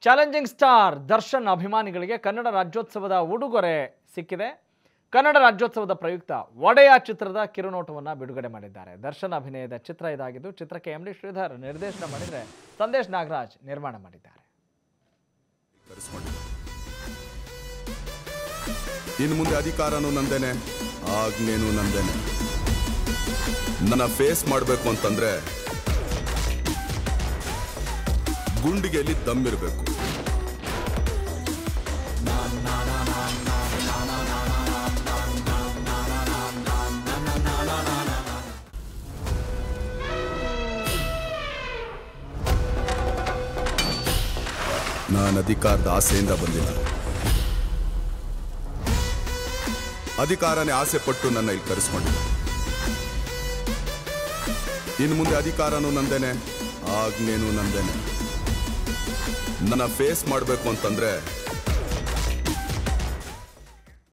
challenging star Darshan ಅಭಿಮಾನಿಗಳಿಗೆ ಕನ್ನಡ ರಾಜ್ಯೋತ್ಸವದ ಉಡುಗೊರೆ ಸಿಕ್ಕಿದೆ ಕನ್ನಡ ರಾಜ್ಯೋತ್ಸವದ ಪ್ರಯುಕ್ತ ಒಡೆಯ ಚಿತ್ರದ ಕಿರುನೋಟವನ್ನು ಬಿಡುಗಡೆ ಮಾಡಿದ್ದಾರೆ ದರ್ಶನ್ ಅಭಿನಯದ ಚಿತ್ರ ಇದಾಗಿದ್ದು ಚಿತ್ರಕ್ಕೆ ಎಂ ಡಿ ಶ್ರೀಧರ್ ನಿರ್ದೇಶನ ಮಾಡಿದರೆ ಸಂದೇಶ್ ನಾಗರಾಜ್ ನಿರ್ಮಾಣ ಮಾಡಿದ್ದಾರೆ ಕರೆಸ್ಕೊಂಡಿದ್ದೆ ಇನ್ನು ಮುಂದೆ ಅಧಿಕಾರನೂ ನಂದೇನೆ ಆಜ್ಞೆನೂ ನಂದೇನೆ ನನ್ನ ಫೇಸ್ ಮಾಡಬೇಕು ಅಂತಂದ್ರೆ ಗುಂಡಿಗೆಯಲ್ಲಿ ದಮ್ಮಿರಬೇಕು ನಾನು ಅಧಿಕಾರದ ಆಸೆಯಿಂದ ಬಂದಿಲ್ಲ ಅಧಿಕಾರನೇ ಆಸೆ ಪಟ್ಟು ನನ್ನ ಇಲ್ಲಿ ಕರೆಸ್ಕೊಂಡಿದ್ದೆ ಇನ್ನು ಮುಂದೆ ಅಧಿಕಾರನೂ ನಂದೇನೆ ಆಜ್ಞೆನೂ ನಂದೇನೆ ನನ್ನ ಫೇಸ್ ಮಾಡಬೇಕು ಅಂತಂದ್ರೆ